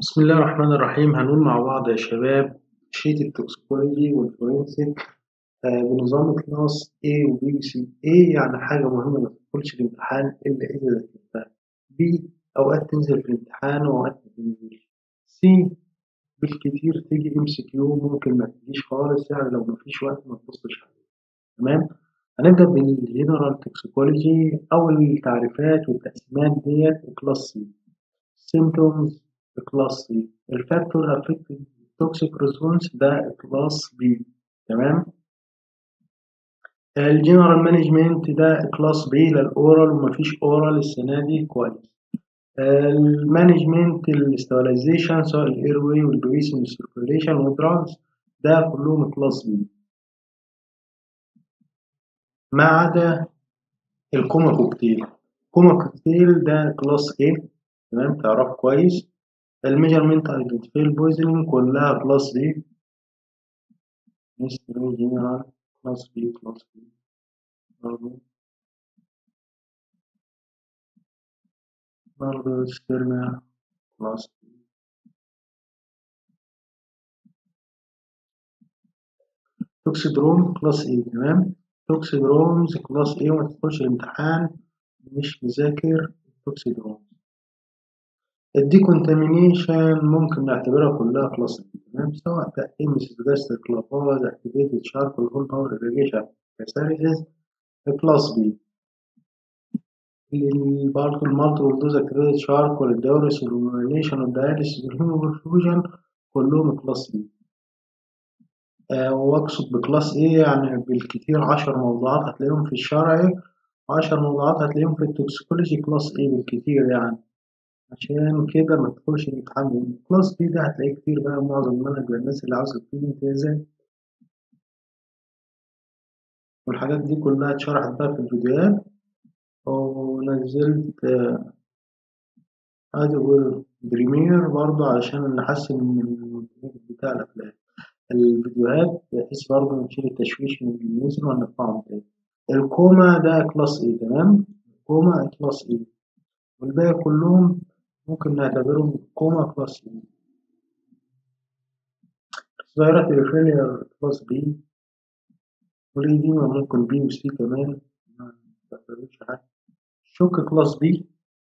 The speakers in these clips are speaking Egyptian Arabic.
بسم الله الرحمن الرحيم هنقول مع بعض يا شباب شيت التوكسيكولوجي والفورنسيك آه بنظام كلاس A و B و C A يعني حاجة مهمة ما تدخلش الامتحان إلا إذا ذاكرتها B أوقات تنزل في الامتحان وأوقات ما تنزلش C بالكتير تيجي ام سي كيو ممكن ما تجيش خالص يعني لو مفيش وقت ما تبصش عليها تمام هنبدأ بالجنرال توكسيكولوجي أول التعريفات والتقسيمات ديت كلاس C symptoms كلاس سي الفاكتور افكتنج توكسيك ريسبونس ده كلاس بي تمام الجنرال مانجمنت ده كلاس بي للاورال ومفيش اورال السنه دي كويس المانجمنت الاستابلايزيشن سواء الاير واي والبريسنج والسيركيوليشن والدراجز ده كلهم كلاس بي ما عدا الكوما كوكتيل كوما كوكتيل ده كلاس A تمام تعرف كويس الميجرمنت ايدنتيفاي بويزنينج كلها كلاس بي هيستوري جنرال كلاس بي كلاس بي برضه برضه سبيرما كلاس بي توكسيدروم كلاس اي تمام توكسيدرومز كلاس اي وما تدخلش الامتحان مش مذاكر توكسيدروم الديكونتامينيشن ممكن نعتبرها كلها كلاس بي تمام سواء تأتي ميسيداستر كلافاز اكتيفيتد شاركول هول باور irrigation كساريسز كلاس بي برضه المالتيبل دوز اكتيفيتد شاركول الدورس والميليشن والدياليسيس والهيموبرفوجن كلهم كلاس بي آه واقصد بكلاس ايه يعني بالكتير عشر موضوعات هتلاقيهم في الشرعي وعشر موضوعات هتلاقيهم في التوكسيكولوجي كلاس ايه بالكتير يعني عشان كده ما تدخلش الامتحان كلاس بي ده هتلاقيه كتير بقى معظم المنهج للناس اللي عاوزة تجيب امتيازات والحاجات دي كلها اتشرحت بقى في الفيديوهات ونزلت ادوبل بريمير برضه علشان نحسن من بتاع الافلام الفيديوهات بحيث برضه نشيل التشويش من النزل ونرفعهم تاني الكوما ده كلاس ايه تمام الكوما كلاس ايه والباقي كلهم ممكن نعتبرهم كوما كلاس بي ظاهرة الفيلير كلاس بي والإديمة ممكن بي وسي كمان ما تعتبرش حاجة شوك كلاس بي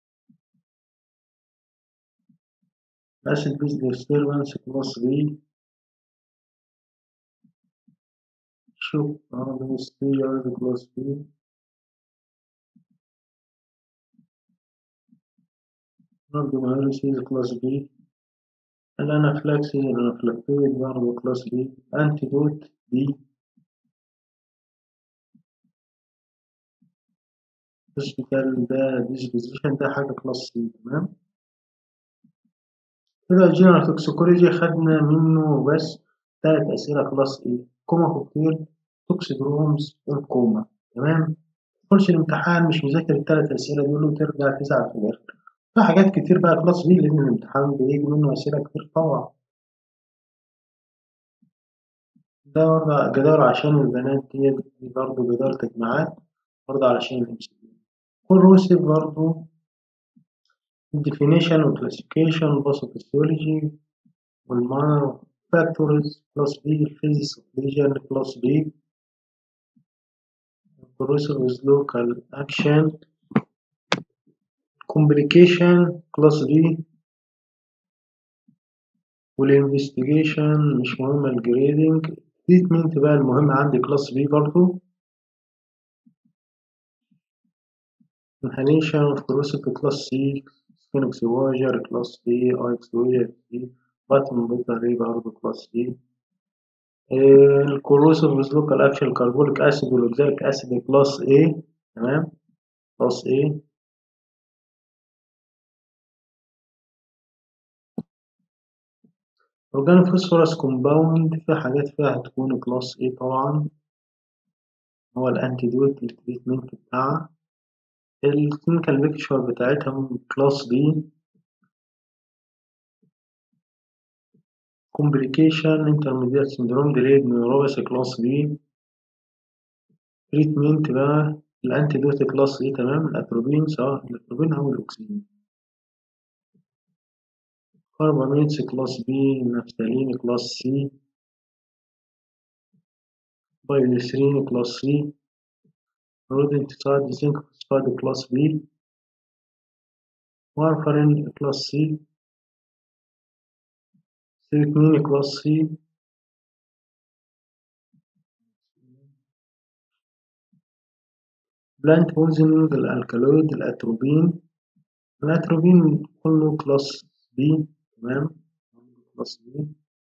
أسيد بيز ديستربنس كلاس بي شوك اه ستير كلاس بي برضه مايلوسيز كلاس بي الانافلاكسيس الانافلاكتويد برضه كلاس بي انتيدوت بي هوسبيتال ده ديسبوزيشن ده حاجة كلاس سي تمام كده الجنرال توكسيكولوجي خدنا منه بس تلات أسئلة كلاس ايه كوما كوكتيل توكسيدرومز والكوما تمام تخش الامتحان مش مذاكر التلات أسئلة دول وترجع تزعل في الآخر في حاجات كتير بقى كلاس بي لأن الامتحان بيجي منه أسئلة كتير طبعا ده برضه جدار عشان البنات ديت دي برضه جدار تجميعات برضه علشان الامسكيو كوروسيف برضه definition وclassification باثوفيسيولوجي والمانر فاكتورز كلاس بي physics of lesion كلاس بي corrosive with local action complication كلاس بي والانفستيجيشن مش مهمة الجريدنج تريتمنت بقى المهم عندي كلاس بي برضو inhalation of corrosive كلاس سي skin exposure كلاس بي eye exposure سي button battery برضو كلاس سي الكوروسيف with local action carbonic acid والاوكساليك acid كلاس A تمام كلاس A أورجانو فوسفورس كومباوند في حاجات فيها هتكون كلاس A طبعا هو الأنتيدوت التريتمنت بتاعها الكلينيكال بيكتشر بتاعتهم كلاس B كومبليكيشن انترميديت سندروم ديليد نيوروباثي كلاس B تريتمنت بقى الأنتيدوت كلاس A تمام الأتروبين سواء الأتروبين أو الأكسجين كربونيتس كلاس بي نفتالين كلاس سي بايوليثرين كلاس سي رودنتسايد زنك فوسفات كلاس بي وارفرين كلاس سي سيركنين كلاس سي بلانت بويزنينج الالكالويد الاتروبين الاتروبين كله كلاس بي تمام كلاس بي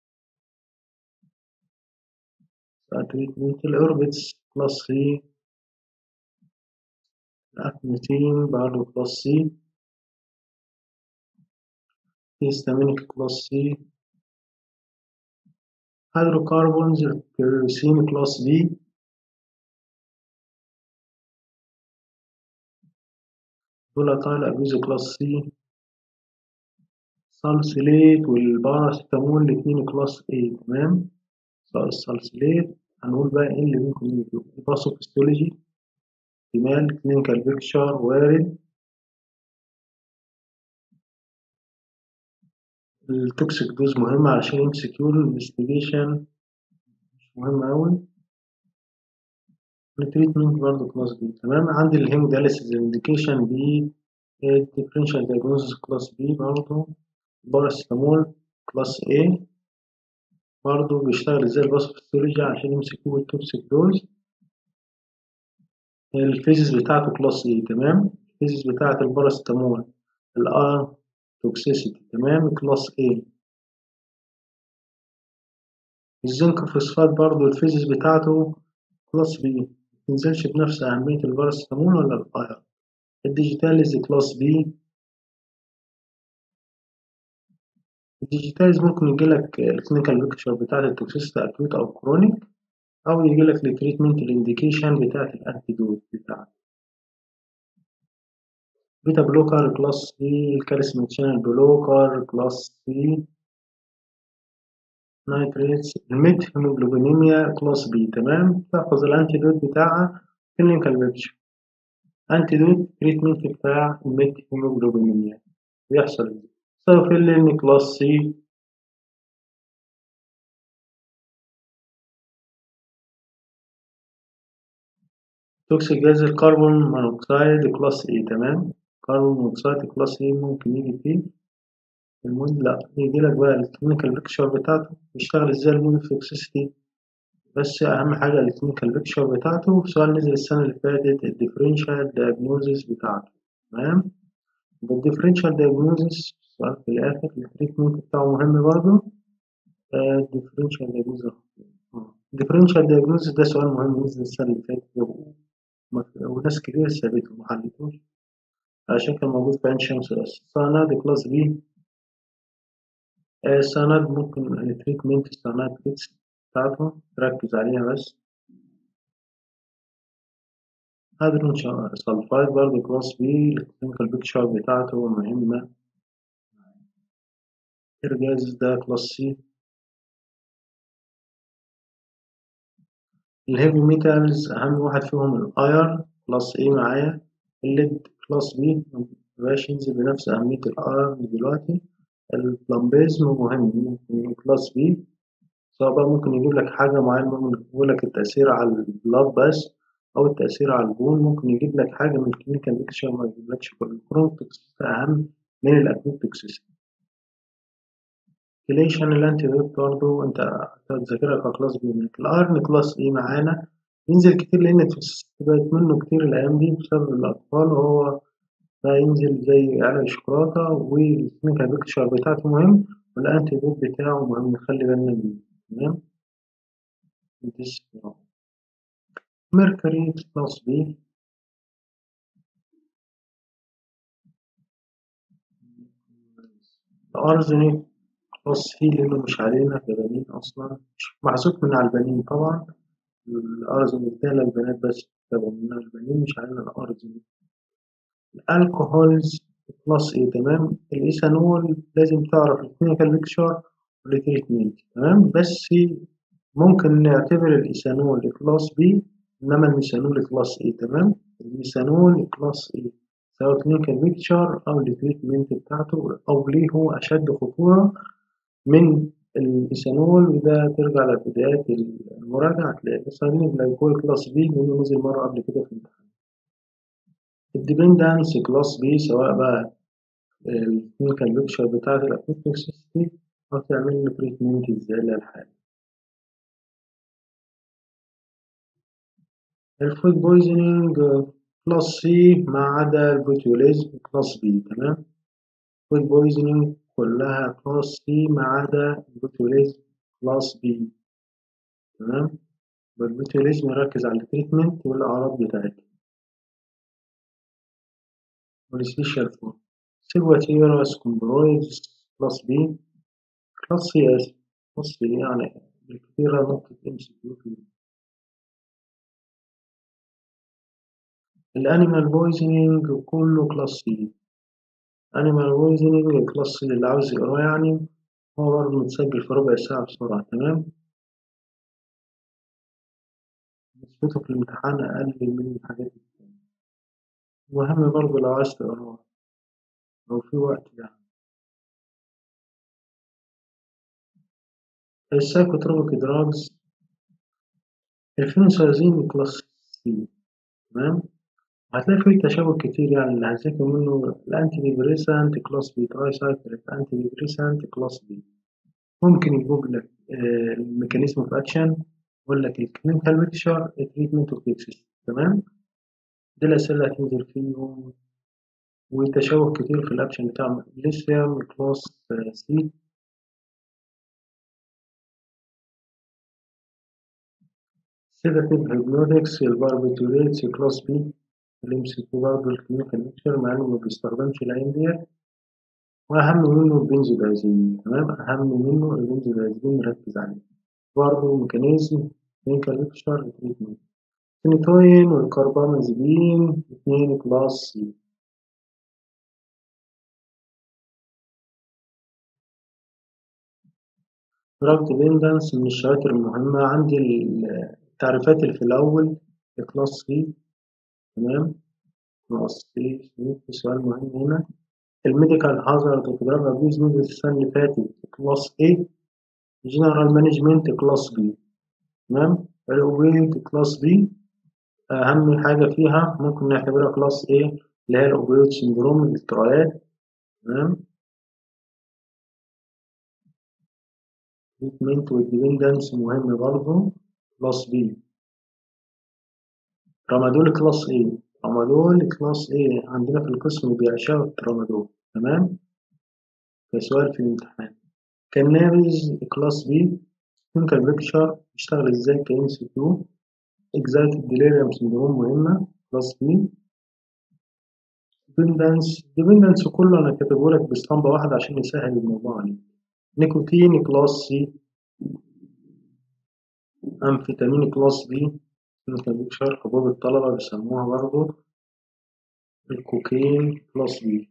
تريتمنت الاوربتس كلاس سي الأكنتين برضه كلاس سي هيستامينيك كلاس سي هيدروكربونز الكيروسين كلاس بي فولاتايل أبيوز كلاس سي سالسيليت والباراسيتامول الاتنين كلاس A تمام السالسيليت هنقول بقى ايه اللي ممكن يجيبه الباثوفيسيولوجي احتمال كلينيكال بيكتشر وارد التوكسيك دوز مهم علشان ام سي كيو الانفستيجيشن مش مهم اوي التريتمنت برضه كلاس بي تمام عندي الهيموداليسيس انديكيشن بي الديفرنشال دايجنوزس كلاس بي برضه باراسيتامول كلاس A برضه بيشتغل ازاي الباثوفيسيولوجي عشان يمسكوا التوكسيك دوز الفيزيس بتاعته كلاس A تمام الفيزيس بتاعة الباراستامول الار توكسيسيتي تمام كلاس A الزنك فوسفات برضه الفيزيس بتاعته كلاس B متنزلش بنفس أهمية الباراستامول ولا الآير الديجيتاليز كلاس B الديجيتاليز ممكن يجيلك الكلينيكال بيكتشر بتاعة التوكسيسيتي أكيوت أو كرونيك أو يجيلك التريتمنت الانديكيشن بتاعة الأنتيدوت بتاعته بيتا بلوكر كلاس سي الكالسيوم شانل بلوكر كلاس سي نايتريتس الميت هيموجلوبينيميا كلاس بي تمام تحفظ الانتيدوت بتاعها كلينيكال بيكتشر انتيدوت تريتمنت بتاع الميت هيموجلوبينيميا بيحصل ازاي سايفيلين كلاس سي توكسيك جاز الكربون مونوكسيد كلاس اي تمام كربون مونوكسيد كلاس اي ممكن يجي فيه المود لا يجي لك بقى الكلينيكال بيكتشر بتاعته بيشتغل ازاي المود توكسيسيتي بس اهم حاجه الكلينيكال بيكتشر بتاعته سؤال نزل السنه اللي فاتت الديفرنشال دايجنوزيس بتاعته تمام الديفرنشال دايجنوزيس سؤال في الاخر التريتمنت بتاعه مهم برضه الديفرنشال دايجنوزيس الديفرنشال دايجنوزيس ده سؤال مهم نزل السنه اللي فاتت وناس كتير سابته ومحلتوش عشان كان موجود في عين شمس بس ساناد كلاس بي ساناد ممكن التريتمنت ساناد كيتس بتاعته تركز عليها بس هيدروجين سلفايد برضه كلاس بي الكلينيكال بيكتشر بتاعته مهمة إرجاز ده كلاس سي الهيفي ميتالز أهم واحد فيهم الأير كلاس A معايا الليد كلاس B مبقاش ينزل بنفس أهمية الأير دلوقتي البلامبيزم مهم ممكن كلاس B سواء بقى ممكن يجيب لك حاجة معينة ممكن يقول لك التأثير على البلاد بس أو التأثير على البون ممكن يجيب لك حاجة من الكلينيكال بيكتشر ما يجيبلكش كل الكرونيك توكسيسيتي أهم من الأكيوت توكسيسيتي كليشن الانتيدوت برضه انت هتذاكرها ككلاس بي منك الارن كلاس ايه معانا ينزل كتير لان التوكسيسيتي بقت منه كتير الايام دي بسبب الاطفال وهو بقى ينزل زي على الشوكولاته والكلينيكال بيكتشر بتاعته مهم والانتيدوت بتاعه مهم نخلي بالنا منه تمام ميركوري كلاس بي الارزنيك كلاس سي لأنه مش علينا كبنين أصلا مش محذوف من على البنين طبعا الأرزنيك ده للبنات بس كبنين البنين مش علينا الأرزنيك الألكوهولز كلاس ايه تمام الإيثانول لازم تعرف الكلينيكال بيكتشر والتريتمنت تمام بس ممكن نعتبر الإيثانول كلاس بي إنما الميثانول كلاس ايه تمام الميثانول كلاس ايه سواء كلينيكال بيكتشر أو التريتمنت بتاعته أو ليه هو أشد خطورة من الإيثانول وده ترجع لبدايات المراجعة هتلاقي الإيثانول جلايكول كلاس بي لأنه نزل مرة قبل كده في الامتحان الديبندنس كلاس بي سواء بقى الكلينيكال بيكتشر بتاعة الأكوت توكسيستي أو تعمل له تريتمنت إزاي للحالة الفود بويزنينج كلاس سي ما عدا البوتيوليزم كلاس بي تمام فود بويزنينج كلها كلاس سي ما عدا البوتيوليزم كلاس بي تمام والبوتيوليزم يركز على التريتمنت والأعراض بتاعتها والسبيشال فود سيلواتيراس كومبرويدز كلاس بي كلاس سي آسف كلاس سي يعني بالكثير نقطة ام سي كيو فيه الانيمال بويزنينج كله كلاس سي انيمال بويزنينج كلاس سي اللي عاوز يقراه يعني هو برضه متسجل في ربع ساعة بسرعة تمام نسبته في الامتحان أقل من الحاجات التانية مهم برضه لو عايز تقراه لو في وقت يعني السايكوتروبيك دراجز الفينوسازين كلاس سي تمام هتلاقي فيه تشابه كتير يعني اللي هتذاكر منه الانتي ديبريسانت كلاس بي تراي سايكليك انتي ديبريسانت كلاس بي ممكن يجيب لك الميكانيزم اوف اكشن يقول لك الكلينيكال بيكتشر تريتمنت اوف تمام دي الاسئله اللي هتنزل فيهم وتشابه كتير في الاكشن بتاع ليثيوم كلاس سي سيداتيف هيبنوتكس الباربيتوريتس كلاس بي اللي يمسكوا برضه الكلينيكال بيكتشر مع انه ما بيستخدمش العين ديت واهم منه البنزودايزين تمام اهم منه البنزودايزين نركز عليه برضه ميكانيزم كلينيكال بيكتشر تريتمنت الفينيتوين والكربامازيبين اتنين كلاس سي دراج ديبندنس من الشرائط المهمة عندي التعريفات اللي في الأول كلاس سي تمام كلاس سي في سؤال مهم هنا الميديكال هازارد دراج أبيوز نزل السنة اللي فاتت كلاس A جنرال مانجمنت كلاس B تمام الأوبيد كلاس B أهم حاجة فيها ممكن نعتبرها كلاس A اللي هي الأوبيد سندروم الاضطرابات تمام تريتمنت والديبندنس مهم برضه كلاس بي ترامادول كلاس ايه ترامادول كلاس ايه عندنا في القسم بيعشقوا الترامادول تمام كسؤال في الامتحان كنابز كلاس بي كلينيكال بيكتشر بيشتغل ازاي كام سي كيو اكزايتد ديليريوم سندروم مهمة كلاس بي ديبندنس ديبندنس كله انا كاتبه لك باسطمبة واحدة عشان يسهل الموضوع عليك نيكوتين كلاس سي أمفيتامين كلاس بي كلينيكال بيكتشر حبوب الطلبة بيسموها برضه الكوكين كلاس بي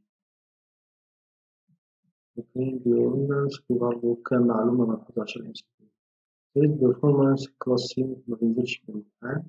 كوكين بيوندنس في برضه كام معلومة ملحوظة عشان الانستيتيوت ريد بيرفورمانس كلاس سي ما بينزلش في الامتحان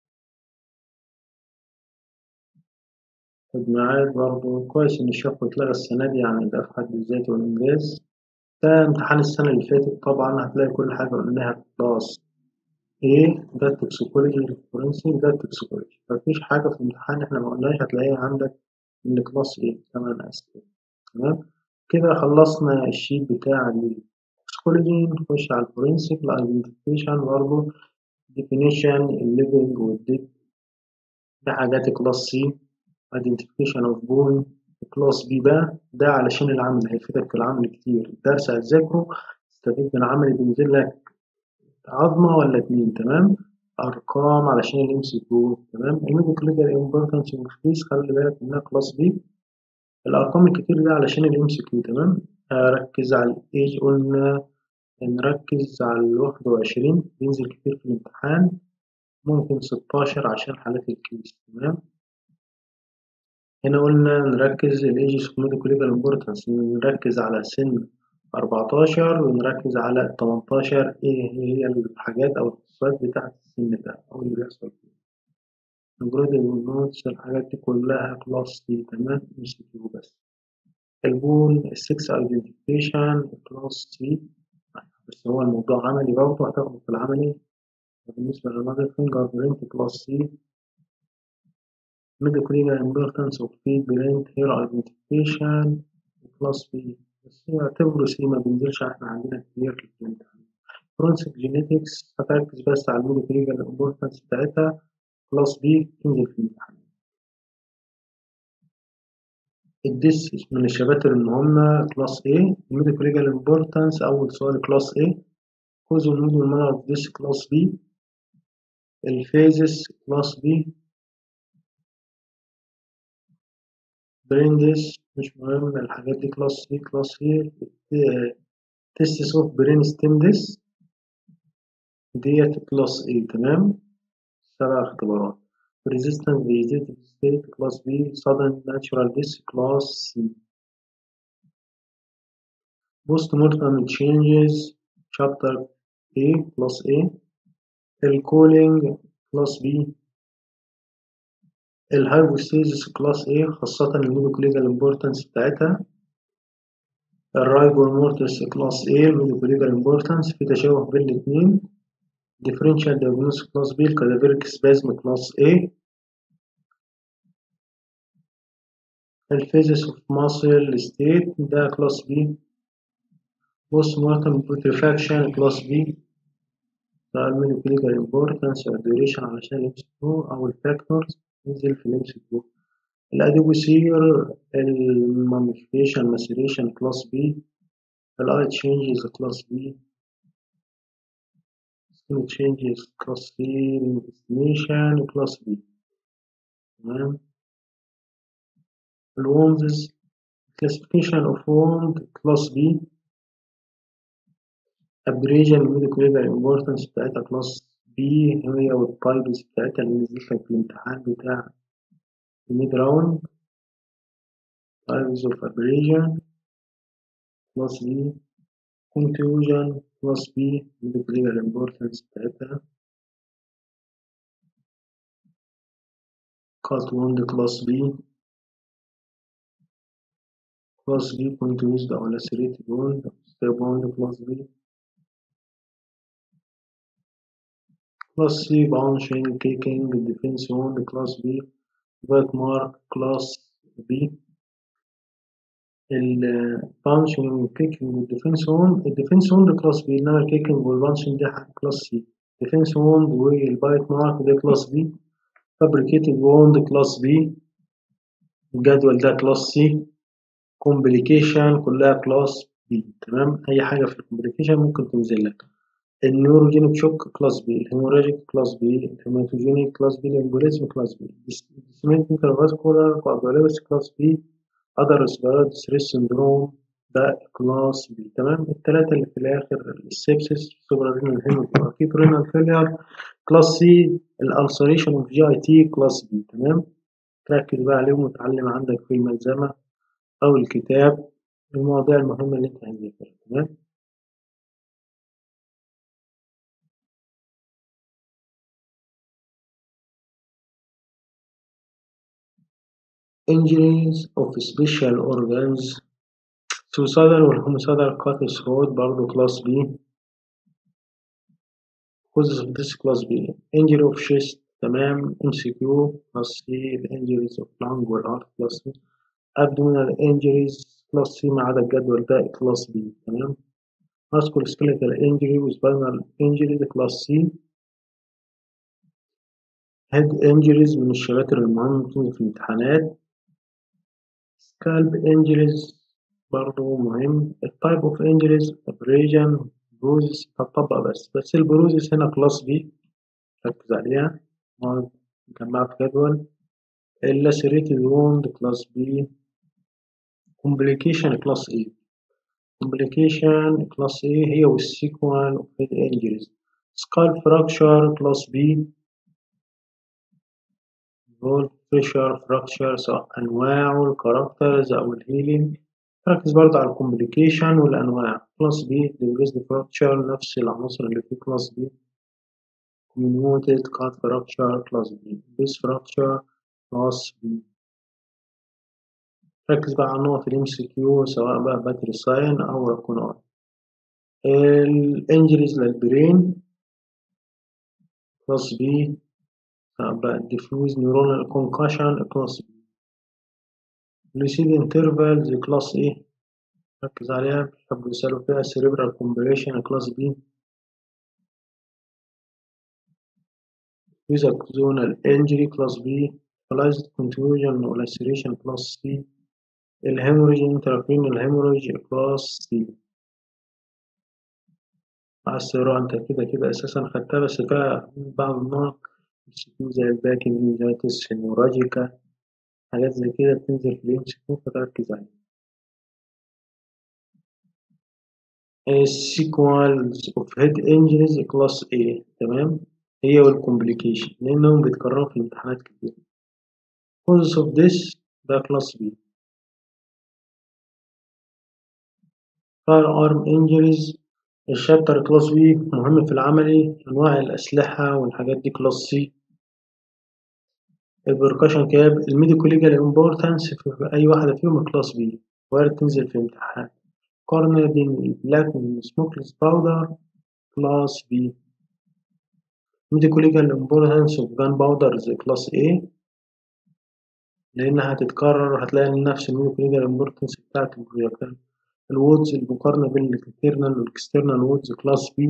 تجميعات برضه كويس إن الشفوي اتلغى السنة دي يعني ده في حد ذاته إنجاز ده امتحان السنة اللي فاتت طبعا هتلاقي كل حاجة قلناها كلاس ايه ده التوكسيكولوجي الفورنسي ده التوكسيكولوجي مفيش حاجة في الامتحان احنا ما قلناش هتلاقيها عندك من كلاس ايه تمام أسئلة تمام كده خلصنا الشيت بتاع التوكسيكولوجي نخش على الفورنسيك الايدنتيفيكيشن برضه definition الليفنج والديد ده حاجات كلاس سي identification of bone كلاس بي بقى ده علشان العمل هيفيدك في العمل كتير الدرس هتذاكره تستفيد من العمل بينزل لك عظمة ولا اتنين تمام أرقام علشان الام سي كيو تمام الميديكال ليجال امبورتنس انكريس خلي بالك منها كلاس بي الأرقام الكتير دي علشان الام سي كيو تمام ركز على الايج قلنا نركز على الواحد وعشرين بينزل كتير في الامتحان ممكن ستاشر عشان حالات الكيس تمام هنا قلنا نركز الايجز في ميديكال ليجال امبورتنس نركز على سن 14 ونركز على 18 ايه هي الحاجات او التصفيات بتاعة السن ده او اللي بيحصل فيه الجريد والنوتس الحاجات دي كلها كلاس سي تمام ام سي كيو بس البول السكس ايدنتيفيكيشن كلاس سي بس هو الموضوع عملي برضه هتاخده في العملي بالنسبة للمادر فينجر برينت كلاس سي medical legal importance of feed print hair identification كلاس بي بس هي اعتبره سي ما بينزلش احنا عندنا كتير في الامتحان forensic genetics هتركز بس على الميديكال ليجال importance بتاعتها كلاس بي تنزل في الامتحان الديس من الشباتر المهمة كلاس A الميديكال ليجال امبورتانس أول سؤال كلاس A كوز المود والمانر اوف ديس كلاس B الفيزس كلاس B بريندس مش مهم الحاجات دي كلاس C كلاس C تيستس اوف برين ستيم ديس ديت كلاس A تمام سبع اختبارات resistant vegetative state class B sudden natural death class C post-mortem changes chapter A class A الكولينج class B الهايبوستيزيس class A خاصة الميديكوليجال امبورتانس بتاعتها الرايبور مورتس class A الميديكوليجال امبورتانس في تشابه بين الاتنين differential diagnosis class B الكادافيريك spasm class A الفيزيس اوف ماسل ستيت ده كلاس بي بوست مورتم بوتريفاكشن كلاس بي ده الميديكال امبورتانس والديوريشن علشان الام سي او الفاكتورز ننزل في الام سي كيو الادوبوسير الماميفيكيشن ماسيريشن كلاس بي الاي تشينجز كلاس بي سكين تشينجز كلاس سي انفستيجيشن كلاس بي تمام الوندز classification of wound class B abrasion medical importance بتاعتها class B هي والتايبس بتاعتها اللي نزلت في الامتحان بتاع الميد راوند types of abrasion class B contusion class B medical importance بتاعتها cut wound class B class B contused or lacerated wound stab wound class B class C bouncing kicking defense wound class B bite mark class B الباونشنج كيكنج والديفنس ووند الديفنس ووند كلاس بي انما الكيكنج والباونشنج ده كلاس سي ديفنس ووند والبايت مارك ده كلاس بي فابريكيتد ووند كلاس بي الجدول ده كلاس سي كومبليكيشن كلها كلاس بي تمام اي حاجه في الكومبليكيشن ممكن تنزل لك النيوروجينيك شوك كلاس بي الهيموراجيك كلاس بي الهيماتوجينيك كلاس بي الامبوليزم كلاس بي ديسمنت انترفاسكولار كوابوليس كلاس بي other respiratory distress syndrome ده كلاس بي تمام الثلاثة اللي في الآخر السبسس سوبرارينال هيموكاركيت رينال فيلير كلاس سي الالسريشن اوف جي اي تي كلاس بي تمام تركز بقى عليهم وتعلم عندك في الملزمة أو الكتاب المواضيع المهمة اللي أنت هتذاكرها تمام injuries of special organs suicidal والhomicidal cut throat برضه class B causes of this class B injury of chest تمام MCQ class C injuries of lung والheart class C abdominal injuries class C ما عدا الجدول ده class B تمام musculoskeletal injury وspinal injury ده class C head injuries من الشباتر المهمة بتنزل في الامتحانات scalp injuries برضه مهم التايب اوف injuries abrasion bruises هتطبق بس بس البروزس هنا كلاس بي ركز عليها جمعت جدول اللاسيريتد wound كلاس بي complication كلاس A complication كلاس A هي والسيكوال of head injuries skull fracture كلاس B بول pressure fracture سواء أنواعه الكاركترز أو الهيلينج ركز برضه على الكومبليكيشن والأنواع كلاس بي ديبريسد fracture نفس العناصر اللي في كلاس بي comminuted cut fracture class B base fracture class B ركز بقى على النقط الام سي كيو سواء بقى باتري ساين او راكونار الانجريز للبرين كلاس بي سواء بقى diffuse neuronal concussion كلاس بي lucid intervals كلاس ايه ركز عليها بيحبوا يسألوا فيها cerebral compression كلاس بي with axonal injury class B localized contusion or laceration class C الهemorrhage intracranial hemorrhage class C مع السيرة انت كده كده اساسا خدتها بس فيها بعض النقط زي الباك انجيزايتس هيموراجيكا حاجات زي كده بتنزل في الام سي كيو فتركز عليها السيكوالز اوف هيد انجريز كلاس A تمام هي والكومبليكيشن لأنهم بيتكرروا في امتحانات كتير causes of this ده كلاس B firearm injuries الشابتر كلاس B مهم في العملي أنواع الأسلحة والحاجات دي كلاس C البركاشن كاب الميديكو ليجال امبورتانس في أي واحدة فيهم كلاس B وارد تنزل في امتحان قارن بين البلاك والسموكلس باودر كلاس B medical legal importance of gunpowder زي كلاس A لأنها هتتكرر هتلاقي نفس الميديكال legal importance بتاعت البروجكتيل الوودز المقارنة بين الانترنال والاكسترنال وودز كلاس B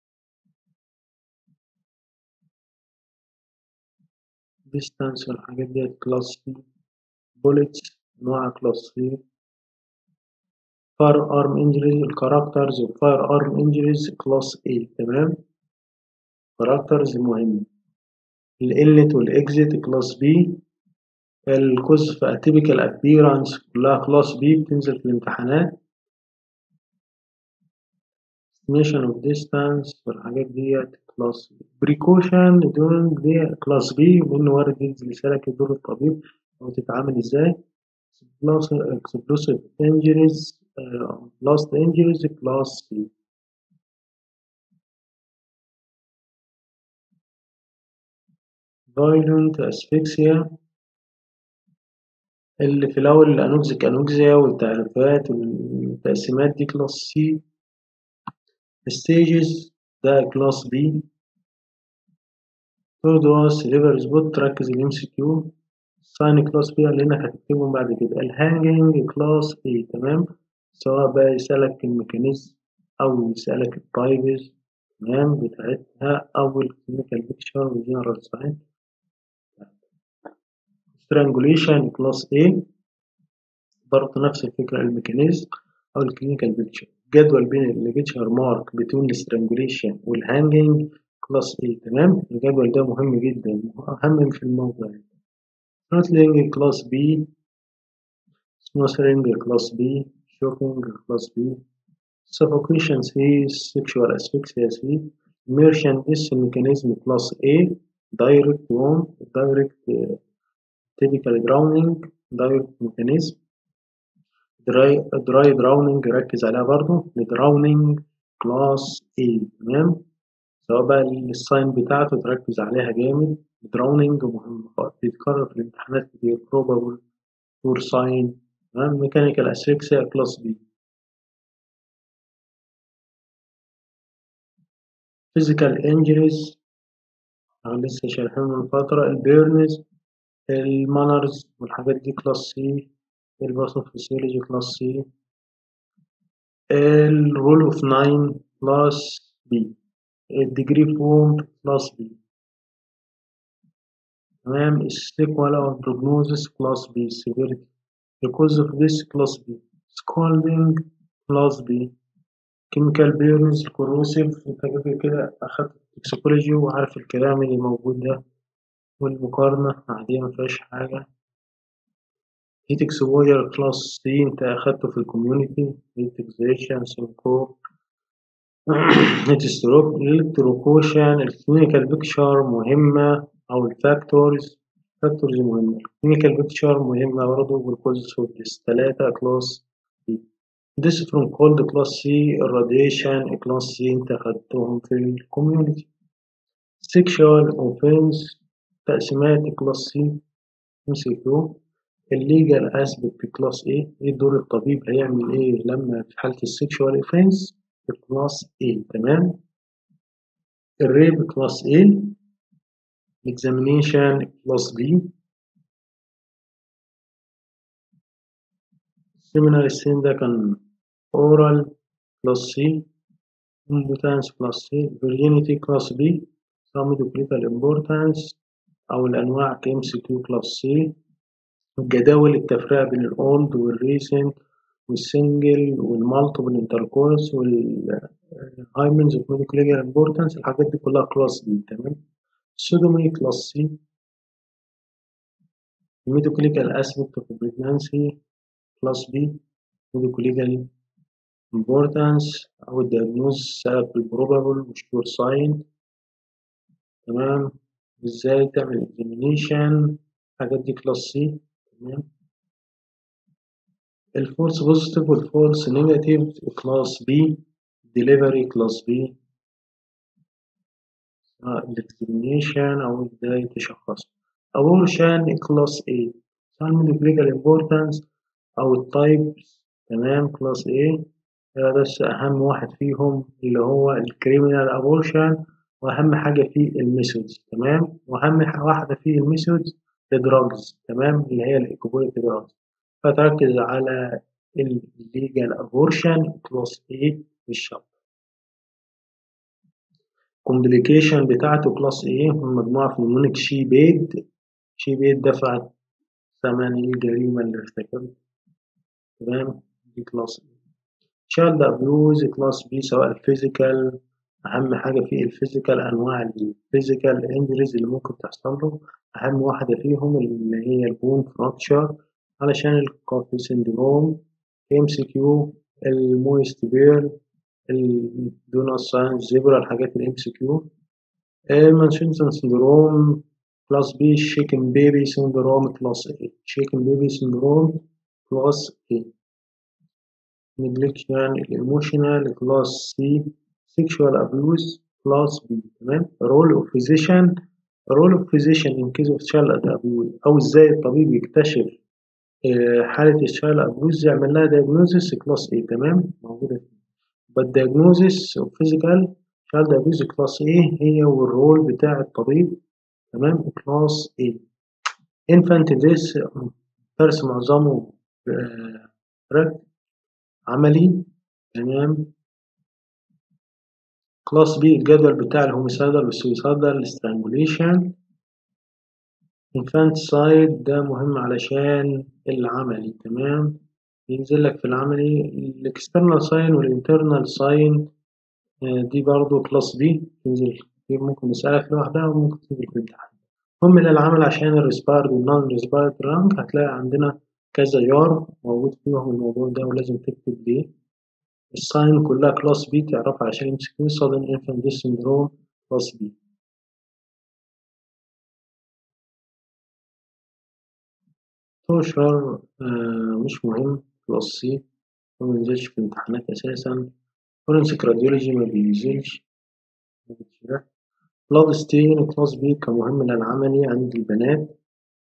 distance والحاجات ديت كلاس C bullets أنواع كلاس C fire arm injuries الكاركترز of fire arm injuries كلاس A تمام كاركترز مهم الانلت والاكزيت كلاس بي الكوز في اتيبيكال ابيرانس كلها كلاس بي بتنزل في الامتحانات estimation of distance والحاجات ديت كلاس بي بريكوشن during دي كلاس بي وانه وارد ينزل يسألك دور الطبيب او تتعامل ازاي explosive injuries uh, blast injuries كلاس سي violent asphyxia اللي في الأول الأنوكسيك أنوكسيا والتعريفات والتقسيمات دي كلاس سي stages ده كلاس بي تودوس ليفر سبوت تركز الام سي كيو ساين كلاس بي لأنك هتكتبهم بعد كده الهانجنج كلاس اي تمام سواء بقى يسألك الميكانيزم أو يسألك التايبز تمام بتاعتها أو الكلينيكال بيكتشر والجنرال ساين strangulation كلاس A برضه نفس الفكرة الميكانيزم أو الكلينيكال بيكتشر جدول بين الليجيتشر مارك بين السترانجوليشن والهانجنج كلاس A تمام الجدول ده مهم جدا أهم في الموضوع ثروتلينج كلاس B سموثرينج كلاس B شوكينج كلاس B suffocation C sexual asphyxia C immersion S mechanism كلاس A direct wound direct typical drowning direct mechanism dry dry drowning ركز عليها برضو drowning class A تمام سواء بقى الساين بتاعته تركز عليها جامد drowning مهم بيتكرر في الامتحانات كتير probable poor sign تمام mechanical asphyxia class B physical injuries لسه شارحين من فترة البيرنز المانرز والحاجات دي كلاس سي الباثوفيسيولوجي كلاس سي الرول اوف ناين كلاس بي الديجري فورم كلاس بي تمام السيكوال او بروجنوزس كلاس بي سيفيريتي because of this class B scalding class B chemical burns corrosive انت كده كده اخدت توكسيكولوجي وعارف الكلام اللي موجود ده والمقارنة عادية مفيهاش حاجة هيت اكسبوجر كلاس سي انت اخدته في الكوميونيتي هيت اكزيشن سينكوب هيت ستروك الالكتروكوشن الكلينيكال بيكتشر مهمة او الفاكتورز فاكتورز مهمة الكلينيكال بيكتشر مهمة برضه والكوزز اوف ديس تلاتة كلاس سي This from cold class C irradiation class C انت اخدتهم في الكوميونيتي sexual offense تقسيمات كلاس سي ام سي كيو الليجال اسبكت كلاس ايه ايه دور الطبيب هيعمل ايه لما في حالة السكشوال اوفنس كلاس ايه تمام الريب كلاس ايه الاكزامينيشن كلاس بي السيمينار السين ده كان اورال كلاس سي impotence كلاس سي virginity كلاس بي some medical importance أو الأنواع كام سي كيو كلاس سي الجداول التفرقة بين الأولد والريسنت والسنجل والمالتيبل انتركورس والهايمنز اوف ميديكال امبورتنس الحاجات دي كلها كلاس بي تمام السودومي كلاس سي الميديكال اسبكت اوف بريجنانسي كلاس بي ميديكال امبورتنس او الدياجنوز سبب البروبابل والشور ساين تمام ازاي تعمل اكزامينيشن الحاجات دي كلاس سي تمام الفولس بوزيتيف والفولس نيجاتيف كلاس بي ديليفري كلاس بي الاكزامينيشن او ازاي تشخص اورشن كلاس A الميديكال امبورتنس او التايبس تمام كلاس A بس اهم واحد فيهم اللي هو الكريمنال ابورشن واهم حاجه فيه الميثودز تمام واهم واحده فيه الميثودز الدراجز تمام اللي هي الايكوبوليك دراجز فتركز على الليجال ابورشن كلاس A بالشرط كومبليكيشن بتاعته كلاس A مجموعة في نمونيك شي بيد شي بيد دفعت ثمن الجريمة اللي ارتكبت تمام دي كلاس A شالد أبيوز كلاس B سواء الفيزيكال أهم حاجة فيه الفيزيكال أنواع الفيزيكال انجريز اللي ممكن تحصل له أهم واحدة فيهم اللي هي البون فراكشر علشان الكوفي سندروم ام سي كيو المويست بير الدونال ساينس زيبرا الحاجات الام سي كيو مانشنسون سندروم كلاس بي شيكن بيبي سندروم كلاس اي شيكن بيبي سندروم كلاس اي نجلكشن الايموشنال كلاس سي sexual abuse كلاس بي تمام رول اوف فيزيشن رول اوف فيزيشن ان كيس اوف child abuse او ازاي الطبيب يكتشف حالة الشايل أبيوز يعمل لها diagnosis كلاس A تمام موجودة فيه but diagnosis of physical child abuse كلاس A هي والرول بتاع الطبيب تمام كلاس A infant death درس معظمه رك عملي تمام كلاس B الجدول بتاع الهوميسايدال والسويسايدال strangulation infanticide ده مهم علشان العملي تمام ينزل لك في العملي الاكسترنال ساين والانترنال ساين دي برضو كلاس بي تنزل دي ممكن نسألك لوحدها وممكن تنزل في الامتحان هم للعمل عشان الريسبارد والنون ريسبارد رانك هتلاقي عندنا كذا يار موجود فيهم الموضوع ده ولازم تكتب ليه الساين كلها كلاس بي تعرفها عشان ام سي كيو sudden infant death syndrome كلاس بي توشر آه مش مهم كلاس سي ما بينزلش في الامتحانات أساسا فورنسيك راديولوجي ما بينزلش بلاد ستين كلاس بي كمهم للعملي عند البنات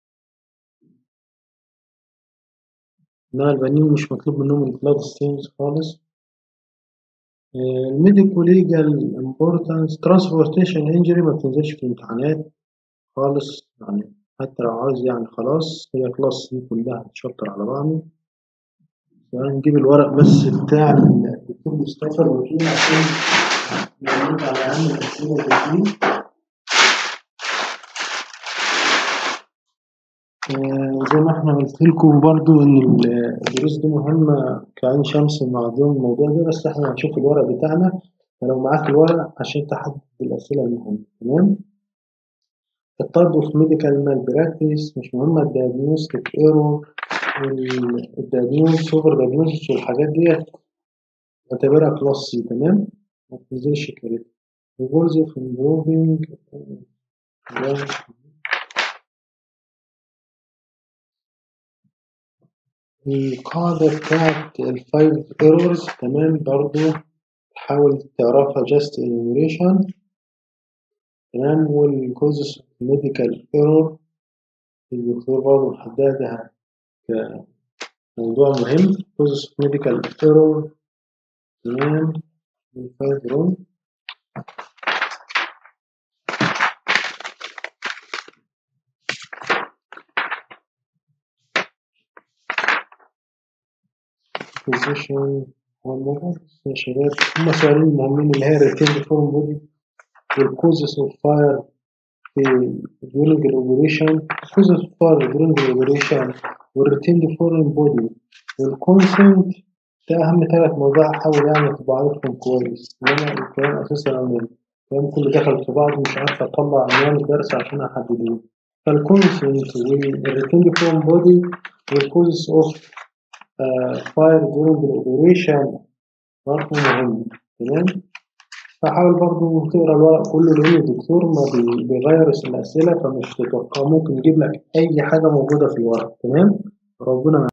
إنما البنين مش مطلوب منهم البلاد ستينز خالص الميديكو ليجال امبورتانس ترانسبورتيشن انجري ما بتنزلش في الامتحانات خالص يعني حتى لو عاوز يعني خلاص هي كلاس دي كلها هتشطر على بعضه فهنجيب الورق بس بتاع الدكتور مصطفى الوكيل عشان نرد على أهم الأسئلة اللي فيه زي ما احنا قلت لكم برضو ان الدروس دي مهمة كعين شمس مع ضمن الموضوع ده بس احنا هنشوف الورق بتاعنا فلو معاك الورق عشان تحدد الأسئلة المهمة تمام الطب في ميديكال مال براكتس مش مهمة الدياجنوستيك ايرور والدياجنوز سوبر دياجنوز والحاجات ديت اعتبرها كلاس سي تمام ما تنزلش كده الجولز في improving القاعدة بتاعت الفايف ايرورز تمام برضو تحاول تعرفها just enumeration تمام والكوزس ميديكال ايرور الدكتور برضه محددها كموضوع مهم كوزس ميديكال ايرور تمام الفايبرون position هو الموضوع بس يا شباب هما سؤالين مهمين اللي هي retained foreign body والكوزس اوف فاير في during الاوبريشن causes of fire during الاوبريشن والريتيند فورين بودي والكونسنت ده أهم ثلاث مواضيع حاول يعني تبقى عارفهم كويس إنما الكلام أساسا عن الكلام كله دخل في بعض مش عارف أطلع عنوان الدرس عشان أحدده فالكونسنت والريتيند فورين بودي والكوزس اوف فاير during الاوبريشن برضه مهم تمام فحاول برضه تقرا الورق كله لان الدكتور ما بي- بيغير الاسئله فمش تتوقع ممكن يجيب لك اي حاجه موجوده في الورق تمام ربنا